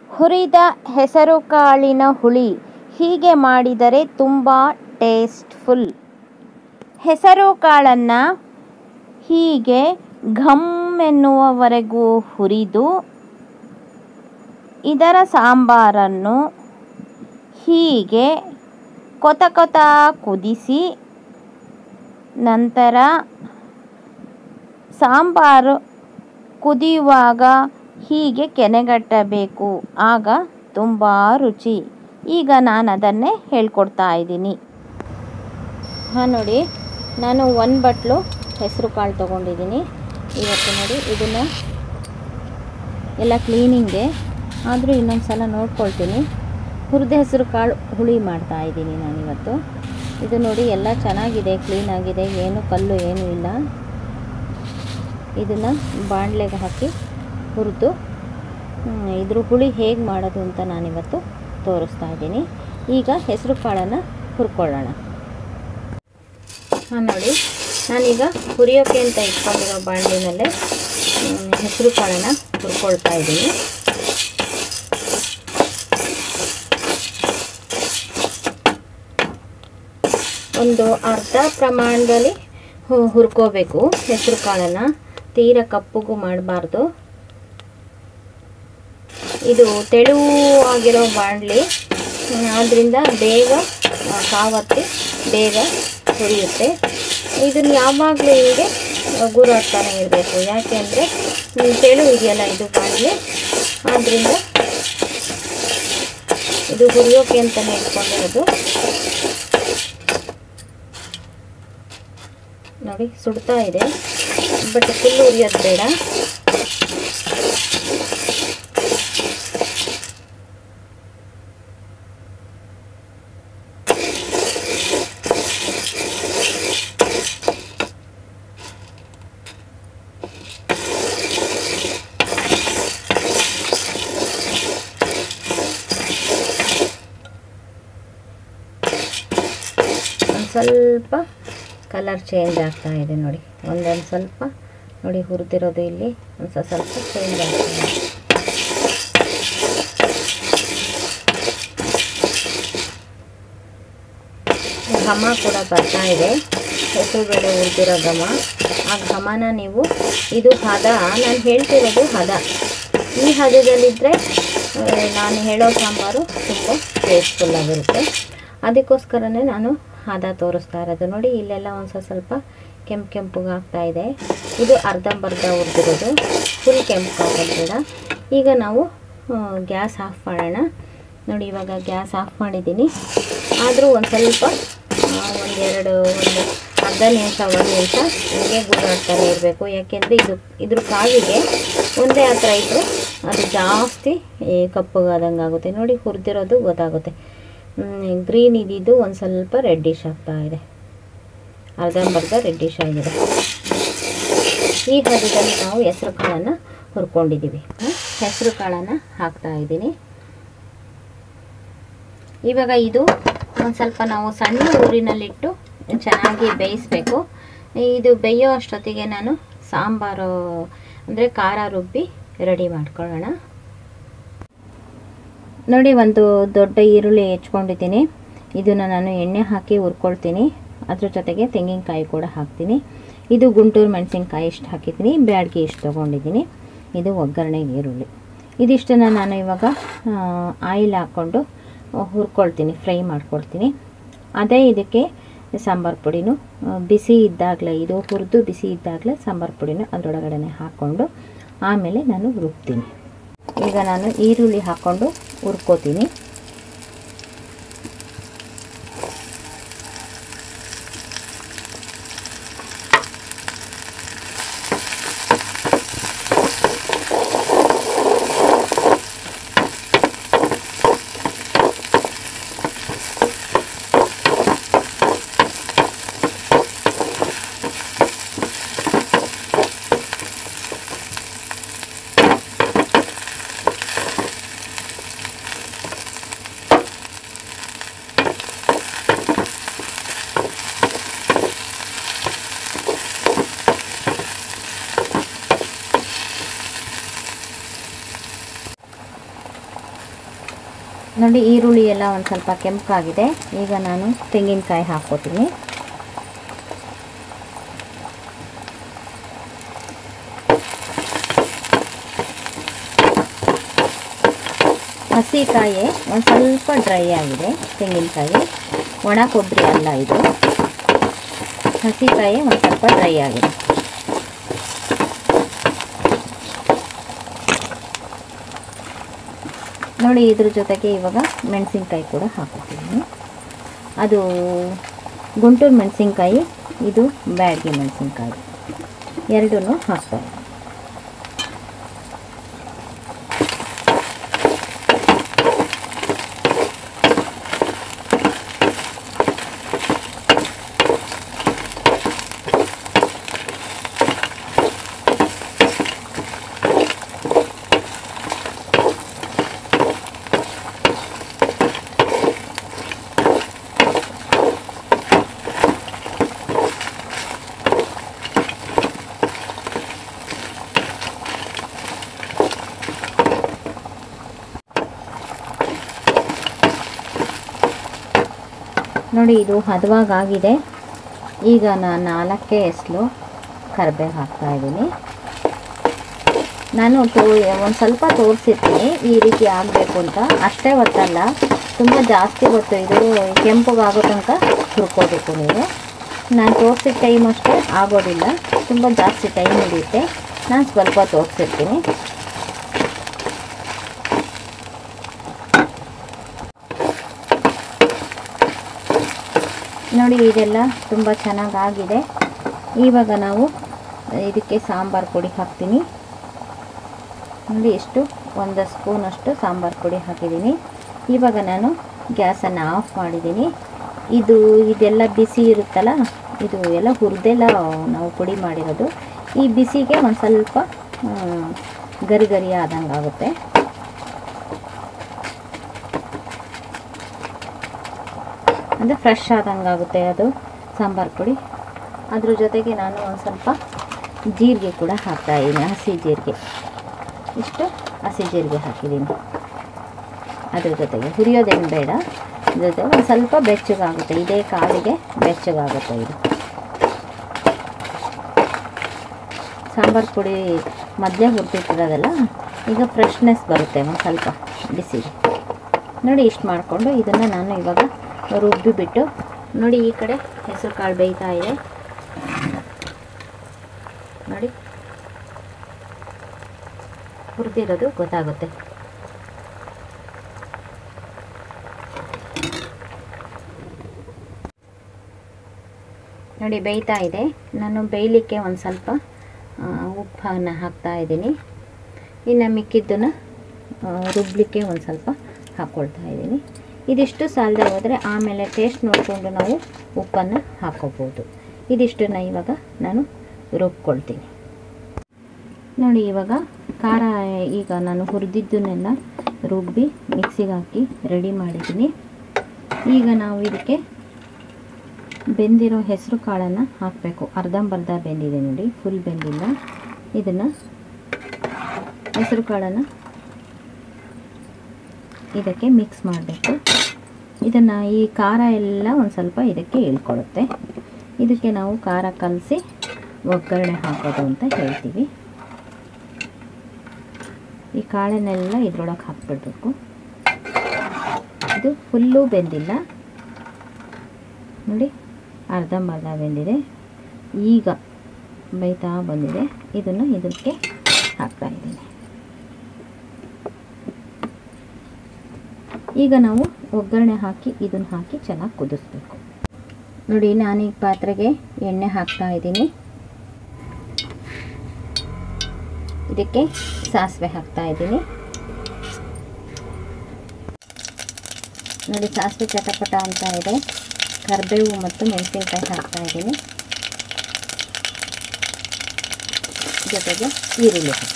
ಹುರಿದ ಹೆಸರುಕಾಳಿನ ಹುಳಿ ಹೀಗೆ ಮಾಡಿದರೆ ತುಂಬ ಟೇಸ್ಟ್ಫುಲ್ ಹೆಸರುಕಾಳನ್ನು ಹೀಗೆ ಘಮ್ ಎನ್ನುವವರೆಗೂ ಹುರಿದು ಇದರ ಸಾಂಬಾರನ್ನು ಹೀಗೆ ಕೊತ ಕೊತ ಕುದಿಸಿ ನಂತರ ಸಾಂಬಾರು ಕುದಿಯುವಾಗ ಹೀಗೆ ಕೆನೆಗಟ್ಟಬೇಕು ಆಗ ತುಂಬ ರುಚಿ ಈಗ ನಾನು ಅದನ್ನೇ ಹೇಳ್ಕೊಡ್ತಾ ಇದ್ದೀನಿ ಹಾಂ ನೋಡಿ ನಾನು ಒಂದು ಬಟ್ಲು ಹೆಸರು ಕಾಳು ತೊಗೊಂಡಿದ್ದೀನಿ ಇವತ್ತು ನೋಡಿ ಇದನ್ನು ಎಲ್ಲ ಕ್ಲೀನಿಂಗ್ಗೆ ಆದರೂ ಇನ್ನೊಂದು ಸಲ ನೋಡ್ಕೊಳ್ತೀನಿ ಹುರಿದ ಹೆಸರು ಕಾಳು ಹುಳಿ ಮಾಡ್ತಾ ಇದ್ದೀನಿ ನಾನಿವತ್ತು ಇದು ನೋಡಿ ಎಲ್ಲ ಚೆನ್ನಾಗಿದೆ ಕ್ಲೀನಾಗಿದೆ ಏನು ಕಲ್ಲು ಏನೂ ಇಲ್ಲ ಇದನ್ನು ಬಾಣಲೆಗೆ ಹಾಕಿ ಹುರಿದು ಇದ್ರ ಹುಳಿ ಹೇಗೆ ಮಾಡೋದು ಅಂತ ನಾನಿವತ್ತು ತೋರಿಸ್ತಾ ಇದ್ದೀನಿ ಈಗ ಹೆಸರು ಕಾಳನ್ನು ಹುರ್ಕೊಳ್ಳೋಣ ಹಾಂ ನೋಡಿ ನಾನೀಗ ಹುರಿಯೋಕೆ ಅಂತ ಇಟ್ಕೊಂಡಿರೋ ಬಾಣಲಿನಲ್ಲೇ ಹೆಸರು ಕಾಳನ್ನು ಹುರ್ಕೊಳ್ತಾ ಇದ್ದೀನಿ ಒಂದು ಅರ್ಧ ಪ್ರಮಾಣದಲ್ಲಿ ಹುರ್ಕೋಬೇಕು ಹೆಸರು ಕಾಳನ್ನು ತೀರ ಕಪ್ಪಗೂ ಮಾಡಬಾರ್ದು ಇದು ತೆಳುವು ಆಗಿರೋ ಬಾಣಲಿ ಆದ್ದರಿಂದ ಬೇಗ ಕಾವತ್ತಿ ಬೇಗ ಹುರಿಯುತ್ತೆ ಇದನ್ನು ಯಾವಾಗಲೂ ಹೀಗೆ ಗುರಾಡ್ತಾನೆ ಇರಬೇಕು ಯಾಕೆ ಅಂದರೆ ತೆಳು ಇದೆಯಲ್ಲ ಇದು ಬಾಣಲಿ ಆದ್ದರಿಂದ ಇದು ಹುರಿಯೋಕೆ ಅಂತಲೇ ಇಟ್ಕೊಂಡಿರೋದು ನೋಡಿ ಸುಡ್ತಾ ಇದೆ ಬಟ್ ಫುಲ್ ಉರಿಯೋದು ಬೇಡ ಒಂದು ಸ್ವಲ್ಪ ಕಲರ್ ಚೇಂಜ್ ಆಗ್ತಾ ಇದೆ ನೋಡಿ ಒಂದೊಂದು ಸ್ವಲ್ಪ ನೋಡಿ ಹುರಿದಿರೋದು ಇಲ್ಲಿ ಒಂದು ಸ್ವಲ್ಪ ಚೇಂಜ್ ಆಗ್ತಾ ಇದೆ ಘಮ ಕೂಡ ಬರ್ತಾ ಇದೆ ಹೆಸರು ಬೇಳೆ ಹುರಿದಿರೋ ಘಮ ಆ ಘಮನ ನೀವು ಇದು ಹದ ನಾನು ಹೇಳ್ತಿರೋದು ಹದ ಈ ಹದದಲ್ಲಿದ್ದರೆ ನಾನು ಹೇಳೋ ಸಾಂಬಾರು ತುಂಬ ಟೇಸ್ಟ್ಫುಲ್ ಆಗಿರುತ್ತೆ ಅದಕ್ಕೋಸ್ಕರನೇ ನಾನು ಹದ ತೋರಿಸ್ತಾ ಇರೋದು ನೋಡಿ ಇಲ್ಲೆಲ್ಲ ಒಂದು ಸ್ವಲ್ಪ ಕೆಂಪು ಕೆಂಪುಗೆ ಆಗ್ತಾ ಇದೆ ಇದು ಅರ್ಧಂಬರ್ಧ ಹುರಿದಿರೋದು ಫುಲ್ ಕೆಂಪು ಆಗೋದು ಬೇಡ ಈಗ ನಾವು ಗ್ಯಾಸ್ ಆಫ್ ಮಾಡೋಣ ನೋಡಿ ಇವಾಗ ಗ್ಯಾಸ್ ಆಫ್ ಮಾಡಿದ್ದೀನಿ ಆದರೂ ಒಂದು ಸ್ವಲ್ಪ ಒಂದೆರಡು ಒಂದು ಅರ್ಧ ನಿಮಿಷ ಒಂದು ನಿಮಿಷ ಹೀಗೆ ಗುರಾಡ್ತಾನೆ ಇರಬೇಕು ಯಾಕೆಂದರೆ ಇದು ಇದ್ರ ಕಾವಿಗೆ ಒಂದೇ ಹತ್ರ ಇದ್ದರೆ ಅದು ಜಾಸ್ತಿ ಕಪ್ಪಗಾದಂಗೆ ಆಗುತ್ತೆ ನೋಡಿ ಹುರಿದಿರೋದು ಗೊತ್ತಾಗುತ್ತೆ ಗ್ರೀನ್ ಇದ್ದಿದ್ದು ಒಂದು ಸ್ವಲ್ಪ ರೆಡ್ಡಿಶ್ ಆಗ್ತಾ ಇದೆ ಅರ್ಧಂಬರ್ಧ ರೆಡ್ಡಿಶ್ ಆಗಿದೆ ಈ ಹದದಲ್ಲಿ ನಾವು ಹೆಸರು ಕಾಳನ್ನು ಹುರ್ಕೊಂಡಿದ್ದೀವಿ ಹೆಸರು ಕಾಳನ್ನು ಹಾಕ್ತಾ ಇದ್ದೀನಿ ಇವಾಗ ಇದು ಒಂದು ಸ್ವಲ್ಪ ನಾವು ಸಣ್ಣ ಊರಿನಲ್ಲಿಟ್ಟು ಚೆನ್ನಾಗಿ ಬೇಯಿಸಬೇಕು ಇದು ಬೇಯೋ ಅಷ್ಟೊತ್ತಿಗೆ ನಾನು ಸಾಂಬಾರು ಅಂದರೆ ಖಾರ ರುಬ್ಬಿ ರೆಡಿ ಮಾಡ್ಕೊಳ್ಳೋಣ ನೋಡಿ ಒಂದು ದೊಡ್ಡ ಈರುಳ್ಳಿ ಹೆಚ್ಕೊಂಡಿದ್ದೀನಿ ಇದನ್ನು ನಾನು ಎಣ್ಣೆ ಹಾಕಿ ಹುರ್ಕೊಳ್ತೀನಿ ಅದ್ರ ಜೊತೆಗೆ ತೆಂಗಿನಕಾಯಿ ಕೂಡ ಹಾಕ್ತೀನಿ ಇದು ಗುಂಟೂರು ಮೆಣಸಿನ್ಕಾಯಿ ಇಷ್ಟು ಹಾಕಿದ್ದೀನಿ ಬ್ಯಾಡ್ಗೆ ಇಷ್ಟು ತೊಗೊಂಡಿದ್ದೀನಿ ಇದು ಒಗ್ಗರಣೆಗೆ ಈರುಳ್ಳಿ ಇದಿಷ್ಟನ್ನು ನಾನು ಇವಾಗ ಆಯಿಲ್ ಹಾಕ್ಕೊಂಡು ಹುರ್ಕೊಳ್ತೀನಿ ಫ್ರೈ ಮಾಡ್ಕೊಳ್ತೀನಿ ಅದೇ ಇದಕ್ಕೆ ಸಾಂಬಾರು ಪುಡಿನೂ ಬಿಸಿ ಇದ್ದಾಗಲೇ ಇದು ಹುರಿದು ಬಿಸಿ ಇದ್ದಾಗಲೇ ಸಾಂಬಾರು ಪುಡಿನೂ ಅದರೊಳಗಡೆ ಹಾಕ್ಕೊಂಡು ಆಮೇಲೆ ನಾನು ರುಬ್ತೀನಿ ಈಗ ನಾನು ಈರುಳ್ಳಿ ಹಾಕ್ಕೊಂಡು ಹುರ್ಕೋತೀನಿ ನೋಡಿ ಈರುಳ್ಳಿ ಎಲ್ಲ ಒಂದು ಸ್ವಲ್ಪ ಕೆಂಪಾಗಿದೆ ಈಗ ನಾನು ತೆಂಗಿನಕಾಯಿ ಹಾಕ್ಕೋತೀನಿ ಹಸಿಕಾಯಿ ಒಂದು ಸ್ವಲ್ಪ ಡ್ರೈ ಆಗಿದೆ ತೆಂಗಿನಕಾಯಿ ಒಣ ಕೊಬ್ಬರಿ ಅಲ್ಲ ಇದು ಹಸಿಕಾಯಿ ಒಂದು ಸ್ವಲ್ಪ ಡ್ರೈ ಆಗಿದೆ ನೋಡಿ ಇದ್ರ ಜೊತೆಗೆ ಇವಾಗ ಮೆಣಸಿನ್ಕಾಯಿ ಕೂಡ ಹಾಕೋತೀನಿ ಅದು ಗುಂಟೂರು ಮೆಣಸಿನ್ಕಾಯಿ ಇದು ಬ್ಯಾಡ್ಗೆ ಮೆಣಸಿನ್ಕಾಯಿ ಎರಡೂ ಹಾಕ್ತಾರೆ ನೋಡಿ ಇದು ಹದವಾಗಾಗಿದೆ ಈಗ ನಾನು ನಾಲ್ಕೇ ಎಸ್ಲು ಕರಿಬೇವು ಹಾಕ್ತಾ ಇದ್ದೀನಿ ನಾನು ತೋ ಒಂದು ಸ್ವಲ್ಪ ತೋರಿಸಿರ್ತೀನಿ ಈ ರೀತಿ ಆಗಬೇಕು ಅಂತ ಅಷ್ಟೇ ಹೊತ್ತಲ್ಲ ತುಂಬ ಜಾಸ್ತಿ ಹೊತ್ತು ಇದು ಕೆಂಪಗಾಗೋ ತನಕ ಹುರ್ಕೋಬೇಕು ನೀವು ನಾನು ತೋರಿಸಿದ ಟೈಮ್ ಅಷ್ಟೇ ಆಗೋದಿಲ್ಲ ತುಂಬ ಜಾಸ್ತಿ ಟೈಮ್ ಹಿಡಿಯುತ್ತೆ ನಾನು ಸ್ವಲ್ಪ ತೋರಿಸಿರ್ತೀನಿ ನೋಡಿ ಇದೆಲ್ಲ ತುಂಬ ಚೆನ್ನಾಗಾಗಿದೆ ಇವಾಗ ನಾವು ಇದಕ್ಕೆ ಸಾಂಬಾರು ಪುಡಿ ಹಾಕ್ತೀನಿ ನೋಡಿ ಎಷ್ಟು ಒಂದು ಸ್ಪೂನಷ್ಟು ಸಾಂಬಾರು ಪುಡಿ ಹಾಕಿದ್ದೀನಿ ಇವಾಗ ನಾನು ಗ್ಯಾಸನ್ನು ಆಫ್ ಮಾಡಿದ್ದೀನಿ ಇದು ಇದೆಲ್ಲ ಬಿಸಿ ಇರುತ್ತಲ್ಲ ಇದು ಎಲ್ಲ ಹುರಿದೆಲ್ಲ ನಾವು ಪುಡಿ ಮಾಡಿರೋದು ಈ ಬಿಸಿಗೆ ಒಂದು ಸ್ವಲ್ಪ ಆ, ಗರಿ ಗರಿ ಆದಂಗೆ ಆಗುತ್ತೆ ಅಂದರೆ ಫ್ರೆಶ್ ಆದಂಗೆ ಆಗುತ್ತೆ ಅದು ಸಾಂಬಾರು ಪುಡಿ ಅದ್ರ ಜೊತೆಗೆ ನಾನು ಒಂದು ಸ್ವಲ್ಪ ಜೀರಿಗೆ ಕೂಡ ಹಾಕ್ತಾ ಇದ್ದೀನಿ ಹಸಿ ಜೀರಿಗೆ ಇಷ್ಟು ಹಸಿ ಜೀರಿಗೆ ಹಾಕಿದ್ದೀನಿ ಅದ್ರ ಜೊತೆಗೆ ಹುರಿಯೋದೇನು ಬೇಡ ಜೊತೆ ಒಂದು ಸ್ವಲ್ಪ ಬೆಚ್ಚಗಾಗುತ್ತೆ ಇದೇ ಕಾಳಿಗೆ ಬೆಚ್ಚಗಾಗುತ್ತೆ ಇದು ಸಾಂಬಾರು ಪುಡಿ ಮೊದಲೇ ಹುರಿದಿಟ್ಟಿರೋದಲ್ಲ ಈಗ ಫ್ರೆಶ್ನೆಸ್ ಬರುತ್ತೆ ಒಂದು ಸ್ವಲ್ಪ ಬಿಸಿಗೆ ನೋಡಿ ಇಷ್ಟು ಮಾಡಿಕೊಂಡು ಇದನ್ನು ನಾನು ಇವಾಗ ರುಬ್ಬಿ ಬಿಟ್ಟು ನೋಡಿ ಈ ಕಡೆ ಹೆಸರು ಕಾಳು ಬೇಯ್ತಾ ಇದೆ ನೋಡಿ ಹುರಿದಿರೋದು ಗೊತ್ತಾಗುತ್ತೆ ನೋಡಿ ಬೇಯ್ತಾ ಇದೆ ನಾನು ಬೇಯಲಿಕ್ಕೆ ಒಂದು ಸ್ವಲ್ಪ ಆ, ಉಪ್ಪನ್ನು ಹಾಕ್ತಾ ಇದ್ದೀನಿ ಇನ್ನು ಮಿಕ್ಕಿದ್ದನ್ನು ರುಬ್ಲಿಕ್ಕೆ ಒಂದು ಸ್ವಲ್ಪ ಹಾಕ್ಕೊಳ್ತಾ ಇದ್ದೀನಿ ಇದಿಷ್ಟು ಸಾಲದೆ ಹೋದರೆ ಆಮೇಲೆ ಟೇಸ್ಟ್ ನೋಡಿಕೊಂಡು ನಾವು ಉಪ್ಪನ್ನು ಹಾಕೋಬೋದು ಇದಿಷ್ಟನ್ನು ಇವಾಗ ನಾನು ರುಬ್ಕೊಳ್ತೀನಿ ನೋಡಿ ಇವಾಗ ಖಾರ ಈಗ ನಾನು ಹುರಿದಿದ್ದನ್ನೆಲ್ಲ ರುಬ್ಬಿ ಮಿಕ್ಸಿಗೆ ಹಾಕಿ ರೆಡಿ ಮಾಡಿದ್ದೀನಿ ಈಗ ನಾವು ಇದಕ್ಕೆ ಬೆಂದಿರೋ ಹೆಸರು ಕಾಳನ್ನು ಹಾಕಬೇಕು ಅರ್ಧಂಬರ್ಧ ಬೆಂದಿದೆ ನೋಡಿ ಫುಲ್ ಬೆಂದಿಲ್ಲ ಇದನ್ನು ಹೆಸರು ಕಾಳನ್ನು ಇದಕ್ಕೆ ಮಿಕ್ಸ್ ಮಾಡಬೇಕು ಇದನ್ನು ಈ ಖಾರ ಎಲ್ಲ ಒಂದು ಸ್ವಲ್ಪ ಇದಕ್ಕೆ ಇಳ್ಕೊಳ್ಳುತ್ತೆ ಇದಕ್ಕೆ ನಾವು ಖಾರ ಕಲಸಿ ಒಗ್ಗರಣೆ ಹಾಕೋದು ಅಂತ ಹೇಳ್ತೀವಿ ಈ ಕಾಳನ್ನೆಲ್ಲ ಇದ್ರೊಳಗೆ ಹಾಕ್ಬಿಡ್ಬೇಕು ಇದು ಫುಲ್ಲು ಬೆಂದಿಲ್ಲ ನೋಡಿ ಅರ್ಧಂಬರ್ಧ ಬೆಂದಿದೆ ಈಗ ಬೇಯ್ತಾ ಬಂದಿದೆ ಇದನ್ನು ಇದಕ್ಕೆ ಹಾಕ್ತಾ ಇದ್ದೀನಿ ಈಗ ನಾವು ಒಗ್ಗರಣೆ ಹಾಕಿ ಇದನ್ನು ಹಾಕಿ ಚೆನ್ನಾಗಿ ಕುದಿಸ್ಬೇಕು ನೋಡಿ ನಾನೀಗ ಪಾತ್ರೆಗೆ ಎಣ್ಣೆ ಹಾಕ್ತಾ ಇದ್ದೀನಿ ಇದಕ್ಕೆ ಸಾಸಿವೆ ಹಾಕ್ತಾ ಇದ್ದೀನಿ ನೋಡಿ ಸಾಸಿವೆ ಚಟಪಟ ಅಂತ ಇದೆ ಕರಿಬೇವು ಮತ್ತು ಮೆಣಸಿನ್ಕಾಯಿ ಹಾಕ್ತಾ ಇದ್ದೀನಿ ಜೊತೆಗೆ ಈರುಳ್ಳಿ ಹಾಕಿ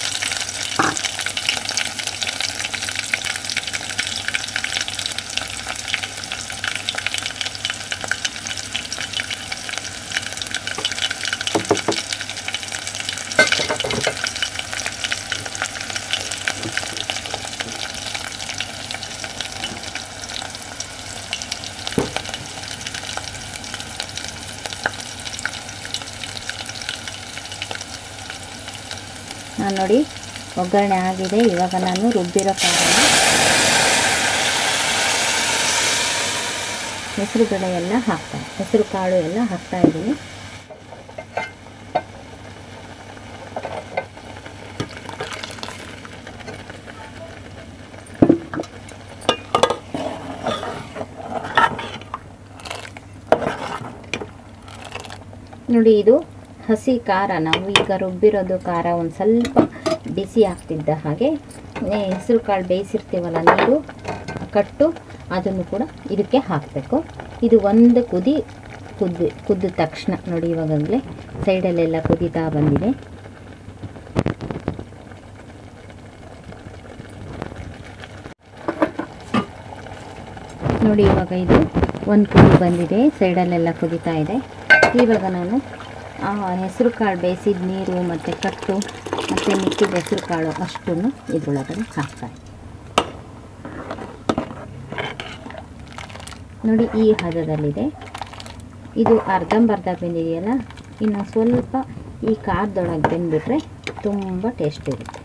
ನೋಡಿ ಒಗ್ಗರಣೆ ಆಗಿದೆ ಇವಾಗ ನಾನು ರುಬ್ಬಿರೋ ಖಾರನ ಹೆಸರು ಬೇಳೆ ಎಲ್ಲ ಹಾಕ್ತಾ ಹೆಸರು ಕಾಳು ಎಲ್ಲ ಹಾಕ್ತಾ ಇದ್ದೀನಿ ನೋಡಿ ಇದು ಹಸಿ ಖಾರ ನಾವು ಈಗ ರುಬ್ಬಿರೋದು ಖಾರ ಒಂದು ಸ್ವಲ್ಪ ಬಿಸಿ ಆಗ್ತಿದ್ದ ಹಾಗೆ ಹೆಸರು ಕಾಳು ಬೇಯಿಸಿರ್ತೀವಲ್ಲ ನೀರು ಕಟ್ಟು ಅದನ್ನು ಕೂಡ ಇದಕ್ಕೆ ಹಾಕಬೇಕು ಇದು ಒಂದು ಕುದಿ ಕುದ್ದು ಕುದ್ದ ತಕ್ಷಣ ನೋಡಿ ಇವಾಗಲೇ ಸೈಡಲ್ಲೆಲ್ಲ ಕುದೀತಾ ಬಂದಿದೆ ನೋಡಿ ಇವಾಗ ಇದು ಒಂದು ಕುದಿ ಬಂದಿದೆ ಸೈಡಲ್ಲೆಲ್ಲ ಕುದೀತಾ ಇದೆ ಇವಾಗ ನಾನು ಆ ಹೆಸರು ಕಾಳು ಬೇಯಿಸಿದ ನೀರು ಮತ್ತು ಕಟ್ಟು ಮತ್ತು ಮಿಕ್ಕಿದ ಹೆಸರು ಕಾಳು ಅಷ್ಟನ್ನು ಇದ್ರೊಳಗಡೆ ಹಾಕ್ತಾರೆ ನೋಡಿ ಈ ಹದದಲ್ಲಿದೆ ಇದು ಅರ್ಧಂಬರ್ಧ ಬೆಂದಿದೆಯಲ್ಲ ಇನ್ನು ಸ್ವಲ್ಪ ಈ ಖಾರದೊಳಗೆ ಬೆಂದ್ಬಿಟ್ರೆ ತುಂಬ ಟೇಸ್ಟ್ ಇರುತ್ತೆ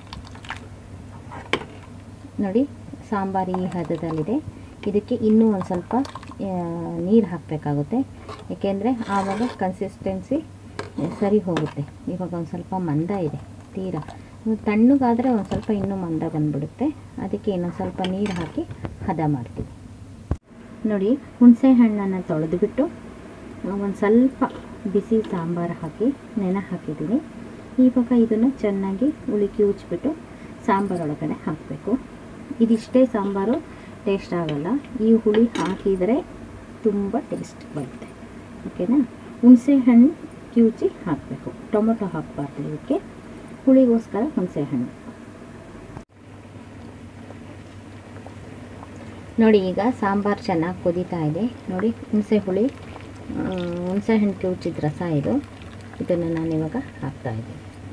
ನೋಡಿ ಸಾಂಬಾರು ಈ ಹದದಲ್ಲಿದೆ ಇದಕ್ಕೆ ಇನ್ನೂ ಒಂದು ಸ್ವಲ್ಪ ನೀರು ಹಾಕಬೇಕಾಗುತ್ತೆ ಏಕೆಂದರೆ ಆವಾಗ ಕನ್ಸಿಸ್ಟೆನ್ಸಿ ಸರಿ ಹೋಗುತ್ತೆ ಇವಾಗ ಒಂದು ಸ್ವಲ್ಪ ಮಂದ ಇದೆ ತೀರಾ ತಣ್ಣಗಾದರೆ ಒಂದು ಸ್ವಲ್ಪ ಇನ್ನೂ ಮಂದ ಬಂದುಬಿಡುತ್ತೆ ಅದಕ್ಕೆ ಇನ್ನೊಂದು ಸ್ವಲ್ಪ ನೀರು ಹಾಕಿ ಹದ ಮಾಡ್ತೀವಿ ನೋಡಿ ಹುಣಸೆ ಹಣ್ಣನ್ನು ತೊಳೆದುಬಿಟ್ಟು ಒಂದು ಸ್ವಲ್ಪ ಬಿಸಿ ಸಾಂಬಾರು ಹಾಕಿ ನೆನ ಹಾಕಿದ್ದೀನಿ ಇವಾಗ ಇದನ್ನು ಚೆನ್ನಾಗಿ ಉಳುಕಿ ಉಚ್ಚಿಬಿಟ್ಟು ಸಾಂಬಾರೊಳಗಡೆ ಹಾಕಬೇಕು ಇದಿಷ್ಟೇ ಸಾಂಬಾರು ಟೇಸ್ಟ್ ಆಗಲ್ಲ ಈ ಹುಳಿ ಹಾಕಿದರೆ ತುಂಬ ಟೇಸ್ಟ್ ಬರುತ್ತೆ ಓಕೆನಾ ಹುಣಸೆ ಹಣ್ಣು ಕಿವುಚಿ ಹಾಕಬೇಕು ಟೊಮೊಟೊ ಹಾಕಬಾರ್ದು ಇದಕ್ಕೆ ಹುಳಿಗೋಸ್ಕರ ಹುಣಸೆ ಹಣ್ಣು ನೋಡಿ ಈಗ ಸಾಂಬಾರು ಚೆನ್ನಾಗಿ ಕುದೀತಾ ಇದೆ ನೋಡಿ ಹುಣಸೆ ಹುಳಿ ಹುಣಸೆ ಹಣ್ಣು ಕಿವುಚಿದ ರಸ ಇದು ಇದನ್ನು ನಾನು ಇವಾಗ ಹಾಕ್ತಾ ಇದ್ದೀನಿ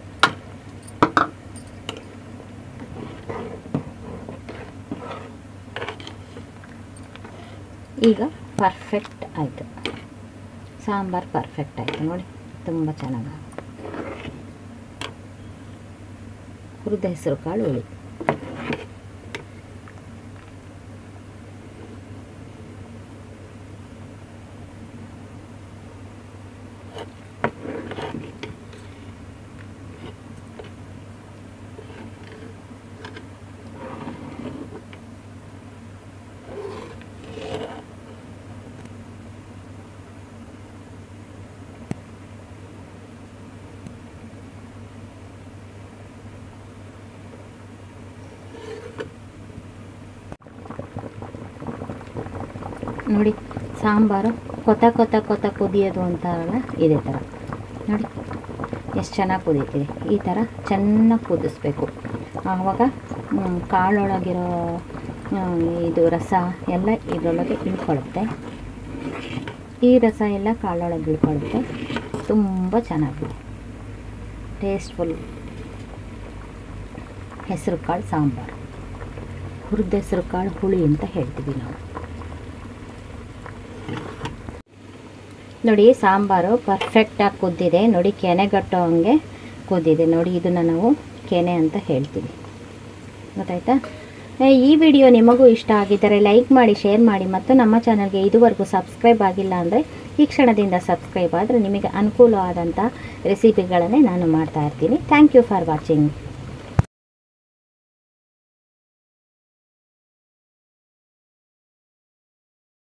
ಈಗ ಪರ್ಫೆಕ್ಟ್ ಆಯಿತು ಸಾಂಬಾರು ಪರ್ಫೆಕ್ಟ್ ಆಯಿತು ನೋಡಿ ತುಂಬ ಚೆನ್ನಾಗಿ ಹುರಿದ ಹೆಸರು ಕಾಳು ಹುಳಿ ನೋಡಿ ಸಾಂಬಾರು ಕೊತ ಕೊತ ಕೊತ ಕುದಿಯೋದು ಅಂತಾರಲ್ಲ ಇದೇ ಥರ ನೋಡಿ ಎಷ್ಟು ಚೆನ್ನಾಗಿ ಕುದೀತಿದೆ ಈ ಥರ ಚೆನ್ನಾಗಿ ಕುದಿಸ್ಬೇಕು ಆವಾಗ ಹ್ಮ್, ಕಾಳೊಳಗಿರೋ ಹ್ಮ್, ಇದು ರಸ ಎಲ್ಲ ಇದರೊಳಗೆ ಇಳ್ಕೊಳ್ಳುತ್ತೆ ಈ ರಸ ಎಲ್ಲ ಕಾಳೊಳಗೆ ಇಳ್ಕೊಳ್ಳುತ್ತೆ ತುಂಬ ಚೆನ್ನಾಗಿದೆ ಟೇಸ್ಟ್ಫುಲ್ ಹೆಸರು ಕಾಳು ಸಾಂಬಾರು ಹುರಿದ ಹೆಸರು ಕಾಳು ಹುಳಿ ಅಂತ ಹೇಳ್ತೀವಿ ನಾವು ನೋಡಿ ಸಾಂಬಾರು ಪರ್ಫೆಕ್ಟಾಗಿ ಕುದ್ದಿದೆ ನೋಡಿ ಕೆನೆಗಟ್ಟೋ ಹಂಗೆ ಕುದ್ದಿದೆ ನೋಡಿ ಇದನ್ನು ನಾವು ಕೆನೆ ಅಂತ ಹೇಳ್ತೀವಿ ಗೊತ್ತಾಯ್ತಾ ಏ, ಈ ವಿಡಿಯೋ ನಿಮಗೂ ಇಷ್ಟ ಆಗಿದ್ದರೆ ಲೈಕ್ ಮಾಡಿ ಶೇರ್ ಮಾಡಿ ಮತ್ತು ನಮ್ಮ ಚಾನಲ್ಗೆ ಇದುವರೆಗೂ ಸಬ್ಸ್ಕ್ರೈಬ್ ಆಗಿಲ್ಲ ಅಂದರೆ ಈ ಕ್ಷಣದಿಂದ ಸಬ್ಸ್ಕ್ರೈಬ್ ಆದರೆ ನಿಮಗೆ ಅನುಕೂಲವಾದಂಥ ರೆಸಿಪಿಗಳನ್ನೇ ನಾನು ಮಾಡ್ತಾ ಇರ್ತೀನಿ ಥ್ಯಾಂಕ್ ಯು ಫಾರ್ ವಾಚಿಂಗ್